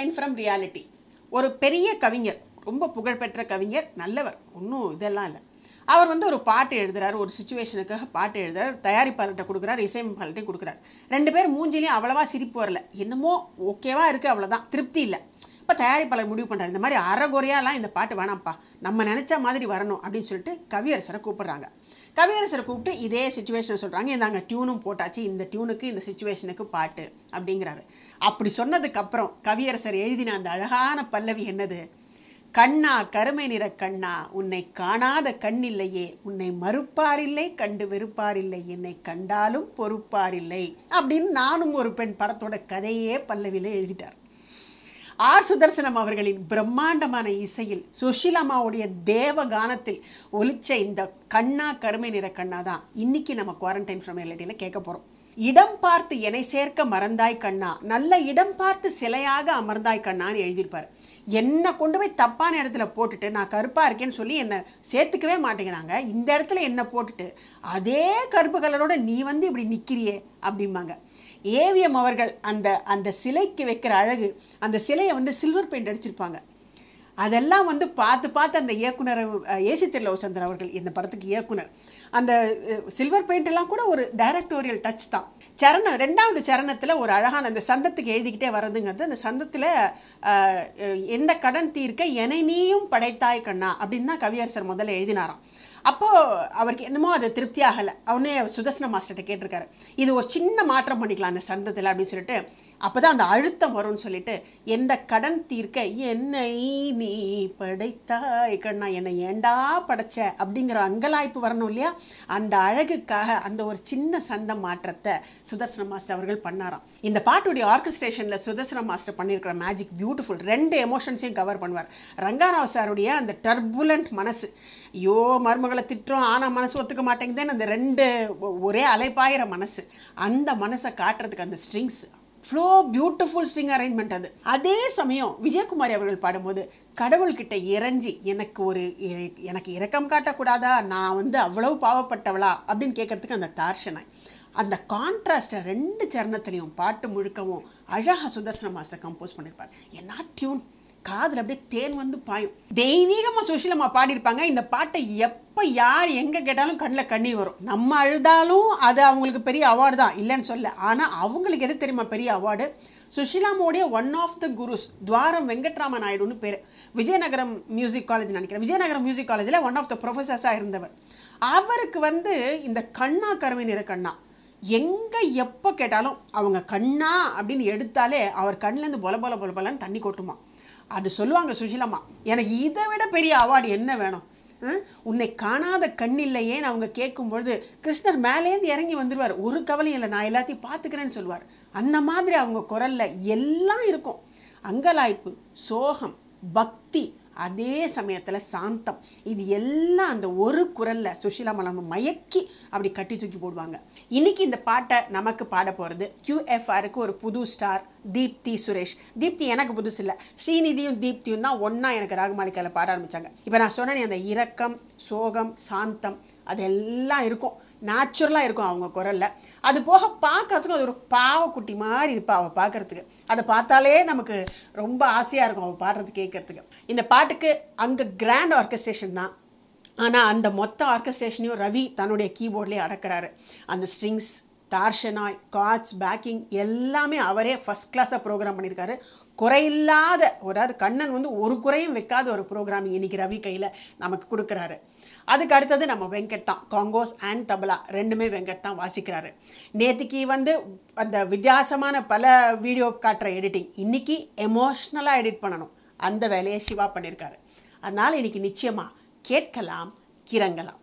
quarantine from reality ஒரு பெரிய கவிஞர் ரொம்ப புகழ்பெற்ற கவிஞர் நல்லவர் ஒன்றும் இதெல்லாம் இல்லை அவர் வந்து ஒரு பாட்டு எழுதுறாரு ஒரு சுச்சுவேஷனுக்காக பாட்டு எழுதுறாரு தயாரிப்பாளர்கிட்ட கொடுக்குறாரு இசையமைப்பாளர்கிட்டையும் கொடுக்குறாரு ரெண்டு பேர் மூஞ்சிலையும் அவ்வளவா சிரிப்பு வரல என்னமோ ஓகேவா இருக்குது அவ்வளோதான் திருப்தி இல்லை இப்போ தயாரிப்பாளர் முடிவு பண்ணுறாரு இந்த மாதிரி அறகுறையாலாம் இந்த பாட்டு வேணாம்ப்பா நம்ம நினச்ச மாதிரி வரணும் அப்படின்னு சொல்லிட்டு கவியரசரை கூப்பிடுறாங்க கவியரசரை கூப்பிட்டு இதே சுச்சுவேஷன் சொல்கிறாங்க இந்தாங்க டியூனும் போட்டாச்சு இந்த டியூனுக்கு இந்த சுச்சுவேஷனுக்கு பாட்டு அப்படிங்கிறாரு அப்படி சொன்னதுக்கப்புறம் கவியரசர் எழுதின அந்த அழகான பல்லவி என்னது கண்ணா கருமை நிற கண்ணா உன்னை காணாத கண்ணில்லையே உன்னை மறுப்பாரில்லை கண்டு வெறுப்பாரில்லை என்னை கண்டாலும் பொறுப்பாரில்லை அப்படின்னு நானும் ஒரு பெண் படத்தோட கதையே பல்லவியில் எழுதிட்டார் ஆர் சுதர்சனம் அவர்களின் பிரம்மாண்டமான இசையில் சுஷிலாமாவுடைய தேவ கானத்தில் ஒலிச்ச இந்த கண்ணா கருமை நிற கண்ணா தான் இன்னைக்கு நம்ம குவாரண்டைன் ஃப்ரம் ரியாலிட்டியில் கேட்க போகிறோம் இடம் பார்த்து என்னை சேர்க்க மறந்தாய் கண்ணா நல்ல இடம் பார்த்து சிலையாக அமர்ந்தாய் கண்ணான்னு எழுதியிருப்பார் என்னை கொண்டு போய் தப்பான இடத்துல போட்டுட்டு நான் கருப்பாக இருக்கேன்னு சொல்லி என்னை சேர்த்துக்கவே மாட்டேங்கிறாங்க இந்த இடத்துல என்னை போட்டுட்டு அதே கருப்பு கலரோட நீ வந்து இப்படி நிற்கிறியே அப்படிம்பாங்க ஏவிஎம் அவர்கள் அந்த அந்த சிலைக்கு வைக்கிற அழகு அந்த சிலையை வந்து சில்வர் பெயிண்ட் அடிச்சிருப்பாங்க அதெல்லாம் வந்து பார்த்து பார்த்து அந்த இயக்குனர் ஏசி திருலவசந்தர் அவர்கள் இந்த படத்துக்கு இயக்குனர் அந்த சில்வர் பெயிண்ட் எல்லாம் கூட ஒரு டைரக்டோரியல் டச் தான் சரணம் ரெண்டாவது சரணத்தில் ஒரு அழகான அந்த சந்தத்துக்கு எழுதிக்கிட்டே வர்றதுங்கிறது அந்த சந்தத்தில் எந்த கடன் தீர்க்க என்னை நீயும் படைத்தாய் கண்ணா அப்படின்னு தான் கவியரசர் முதல்ல எழுதினாராம் அப்போது அவருக்கு என்னமோ அது திருப்தி ஆகலை அவனே சுதர்சன மாஸ்டர்கிட்ட கேட்டிருக்காரு இது ஒரு சின்ன மாற்றம் பண்ணிக்கலாம் அந்த சந்தத்தில் அப்படின்னு சொல்லிட்டு அப்போ தான் அந்த அழுத்தம் வரும்னு சொல்லிட்டு எந்த கடன் தீர்க்க என்னை நீ படைத்தாய் கண்ணா என்னை ஏண்டா படைச்ச அப்படிங்கிற அங்கலாய்ப்பு வரணும் இல்லையா அந்த அழகுக்காக அந்த ஒரு சின்ன சந்த மாற்றத்தை சுதர்சன மாஸ்டர் அவர்கள் பண்ணாராம் இந்த பாட்டுடைய ஆர்கஸ்ட்ரேஷனில் சுதர்சன மாஸ்டர் பண்ணியிருக்கிற மேஜிக் பியூட்டிஃபுல் ரெண்டு எமோஷன்ஸையும் கவர் பண்ணுவார் ரங்காராவ் சாருடைய அந்த டர்புலண்ட் மனசு ஐயோ மருமகளை திட்டுறோம் ஆனால் மனசு ஒத்துக்க மாட்டேங்குதுன்னு அந்த ரெண்டு ஒரே அலைப்பாயிர மனசு அந்த மனசை காட்டுறதுக்கு அந்த strings flow beautiful string arrangement அது அதே சமயம் விஜயகுமாரி அவர்கள் பாடும்போது கடவுள்கிட்ட இறைஞ்சி எனக்கு ஒரு எனக்கு இரக்கம் காட்டக்கூடாதா நான் வந்து அவ்வளவு பாவப்பட்டவளா அப்படின்னு கேட்கறதுக்கு அந்த தார்ஷனாய் அந்த கான்ட்ராஸ்ட்டை ரெண்டு சரணத்துலையும் பாட்டு முழுக்கவும் அழகாக சுதர்சன மாஸ்டர் கம்போஸ் பண்ணியிருப்பார் என்ன டியூன் காதில் அப்படியே தேன் வந்து பாயும் தெய்வீகமாக சுஷிலம்மா பாடியிருப்பாங்க இந்த பாட்டை எப்போ யார் எங்கே கேட்டாலும் கண்ணில் கண்ணீர் வரும் நம்ம அழுதாலும் அது அவங்களுக்கு பெரிய அவார்டு தான் இல்லைன்னு சொல்ல ஆனால் அவங்களுக்கு எது தெரியுமா பெரிய அவார்டு சுஷிலாமோடைய one of the gurus Dwaram Venkatarama நாயுடுன்னு பேர் விஜயநகரம் மியூசிக் காலேஜ் நினைக்கிறேன் விஜயநகரம் மியூசிக் காலேஜில் ஒன் ஆஃப் த ப்ரொஃபஸர்ஸாக இருந்தவர் அவருக்கு வந்து இந்த கண்ணா கருமை நிற கண்ணா எங்கே எப்போ கேட்டாலும் அவங்க கண்ணா அப்படின்னு எடுத்தாலே அவர் கண்ணிலேருந்து பொல பொல பொல பொலன்னு தண்ணி கொட்டுமா அது சொல்லுவாங்க சுஷிலம்மா எனக்கு இதை விட பெரிய அவார்டு என்ன வேணும் உன்னை காணாத கண் இல்லையேன்னு அவங்க கேட்கும்பொழுது கிருஷ்ணர் மேலேருந்து இறங்கி வந்துடுவார் ஒரு கவலையும் இல்லை நான் எல்லாத்தையும் பார்த்துக்கிறேன்னு சொல்லுவார் அந்த மாதிரி அவங்க குரலில் எல்லாம் இருக்கும் அங்கலாய்ப்பு சோகம் பக்தி அதே சமயத்தில் சாந்தம் இது எல்லாம் அந்த ஒரு குரலில் சுஷீலா மலம் மயக்கி அப்படி கட்டி தூக்கி போடுவாங்க இன்னைக்கு இந்த பாட்டை நமக்கு பாட போகிறது கியூஎஃப்ஆருக்கு ஒரு புது ஸ்டார் தீப்தி சுரேஷ் தீப்தி எனக்கு புதுசு இல்லை ஸ்ரீநிதியும் தீப்தியும் தான் ஒன்றா எனக்கு ராகமாலிக்காவில் பாட ஆரம்பித்தாங்க இப்போ நான் சொன்னேன் அந்த இரக்கம் சோகம் சாந்தம் அதெல்லாம் இருக்கும் நேச்சுரலாக இருக்கும் அவங்க குரலில் அது போக பார்க்கறதுக்கும் அது ஒரு பாவக்குட்டி மாதிரி இருப்பா அவள் பார்க்குறதுக்கு அதை பார்த்தாலே நமக்கு ரொம்ப ஆசையாக இருக்கும் அவள் பாடுறது கேட்குறதுக்கு இந்த பாட்டுக்கு அங்கே கிராண்ட் ஆர்கஸ்ட்ரேஷன் தான் ஆனால் அந்த மொத்த ஆர்கஸ்ட்ரேஷனையும் ரவி தன்னுடைய கீபோர்ட்லேயே அடக்கிறாரு அந்த ஸ்ட்ரிங்ஸ் தார்ஷனாய் காட்ஸ் பேக்கிங் எல்லாமே அவரே ஃபஸ்ட் கிளாஸாக ப்ரோக்ராம் பண்ணியிருக்காரு குறையில்லாத ஒரு கண்ணன் வந்து ஒரு குறையும் வைக்காத ஒரு ப்ரோக்ராமிங் இன்றைக்கி ரவி கையில் நமக்கு கொடுக்குறாரு அதுக்கு அடுத்தது நம்ம வெங்கட் தான் காங்கோஸ் அண்ட் தபலா ரெண்டுமே வெங்கட் தான் வாசிக்கிறாரு நேற்றுக்கு வந்து அந்த வித்தியாசமான பல வீடியோ காட்டுற எடிட்டிங் இன்றைக்கி எமோஷ்னலாக எடிட் பண்ணணும் அந்த வேலையை சிவா பண்ணியிருக்காரு அதனால் இன்றைக்கி நிச்சயமாக கேட்கலாம் கிறங்கலாம்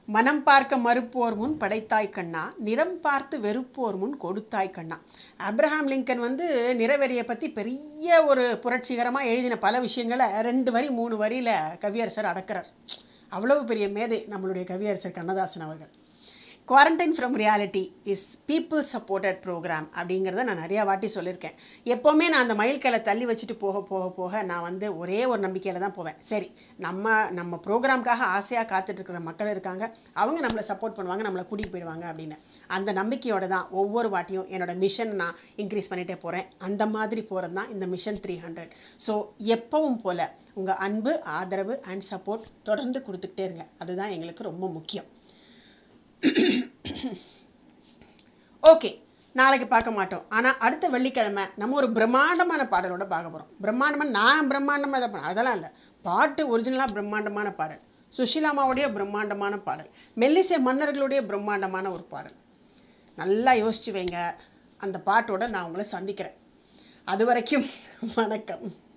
மனம் பார்க்க மறுப்போர் முன் படைத்தாய் கண்ணா நிறம் பார்த்து வெறுப்போர் முன் கொடுத்தாய் கண்ணா அப்ரஹாம் லிங்கன் வந்து நிறவெறியை பற்றி பெரிய ஒரு புரட்சிகரமாக எழுதின பல விஷயங்களை ரெண்டு வரி மூணு வரியில் கவியரசர் அடக்கிறார் அவ்வளவு பெரிய மேதை நம்மளுடைய கவியரசர் கண்ணதாசன் அவர்கள் quarantine from reality is people supported program அப்படிங்கிறத நான் நிறையா வாட்டி சொல்லியிருக்கேன் எப்போவுமே நான் அந்த மைல்கலை தள்ளி வச்சுட்டு போக போக போக நான் வந்து ஒரே ஒரு நம்பிக்கையில் தான் போவேன் சரி நம்ம நம்ம ப்ரோக்ராம்க்காக ஆசையாக காத்துட்ருக்கிற மக்கள் இருக்காங்க அவங்க நம்மளை சப்போர்ட் பண்ணுவாங்க நம்மளை கூட்டிகிட்டு போயிடுவாங்க அப்படின்னு அந்த நம்பிக்கையோட தான் ஒவ்வொரு வாட்டியும் என்னோட மிஷன் நான் இன்க்ரீஸ் பண்ணிகிட்டே போகிறேன் அந்த மாதிரி போகிறது தான் இந்த மிஷன் த்ரீ ஹண்ட்ரட் ஸோ எப்பவும் போல் உங்கள் அன்பு ஆதரவு அண்ட் சப்போர்ட் தொடர்ந்து கொடுத்துக்கிட்டே இருங்க அதுதான் எங்களுக்கு ரொம்ப முக்கியம் ஓகே நாளைக்கு பார்க்க மாட்டோம் ஆனால் அடுத்த வெள்ளிக்கிழமை நம்ம ஒரு பிரம்மாண்டமான பாடலோட பார்க்க போகிறோம் பிரம்மாண்டமாக நான் பிரம்மாண்டமாக இதை பண்ண அதெல்லாம் இல்லை பாட்டு ஒரிஜினலாக பிரம்மாண்டமான பாடல் சுஷிலாமாவுடைய பிரம்மாண்டமான பாடல் மெல்லிசை மன்னர்களுடைய பிரம்மாண்டமான ஒரு பாடல் நல்லா யோசிச்சு வைங்க அந்த பாட்டோட நான் உங்களை சந்திக்கிறேன் அது வரைக்கும் வணக்கம்